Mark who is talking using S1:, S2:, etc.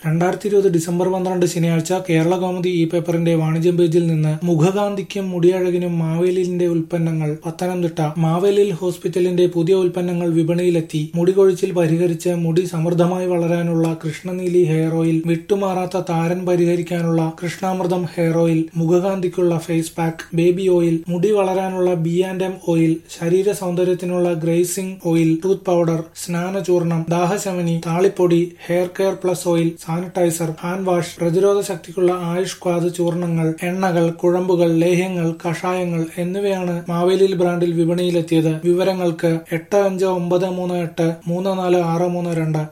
S1: രണ്ടായിരത്തി ഇരുപത് ഡിസംബർ പന്ത്രണ്ട് ശനിയാഴ്ച കേരള കൗമുദി ഇ പേപ്പറിന്റെ വാണിജ്യം പേജിൽ നിന്ന് മുഖകാന്തിക്കും മുടിയഴകിനും മാവേലിലിന്റെ ഉൽപ്പന്നങ്ങൾ പത്തനംതിട്ട മാവേലിൽ ഹോസ്പിറ്റലിന്റെ പുതിയ ഉൽപ്പന്നങ്ങൾ വിപണിയിലെത്തി മുടി കൊഴിച്ചിൽ പരിഹരിച്ച് മുടി സമൃദ്ധമായി വളരാനുള്ള കൃഷ്ണനീലി ഹെയർ ഓയിൽ വിട്ടുമാറാത്ത താരൻ പരിഹരിക്കാനുള്ള കൃഷ്ണാമൃതം ഹെയർ ഓയിൽ മുഖകാന്തിക്കുള്ള ഫേസ് പാക്ക് ബേബി ഓയിൽ മുടി വളരാനുള്ള ബി ആൻഡ് എം ഓയിൽ ശരീര സൗന്ദര്യത്തിനുള്ള ഗ്രേസിംഗ് ഓയിൽ ടൂത്ത് പൗഡർ സ്നാനചൂർണം ദാഹശമനി താളിപ്പൊടി hair care plus oil sanitiser hand wash പ്രതിരോധ ശക്തിക്കുള്ള ആയുഷ് ക്വാദ് ചൂർണങ്ങൾ എണ്ണകൾ കുഴമ്പുകൾ ലേഹ്യങ്ങൾ കഷായങ്ങൾ എന്നിവയാണ് മാവേലിൽ ബ്രാൻഡിൽ വിപണിയിലെത്തിയത് വിവരങ്ങൾക്ക് എട്ട് അഞ്ച് ഒമ്പത് മൂന്ന് എട്ട് മൂന്ന് നാല് ആറ് മൂന്ന് രണ്ട്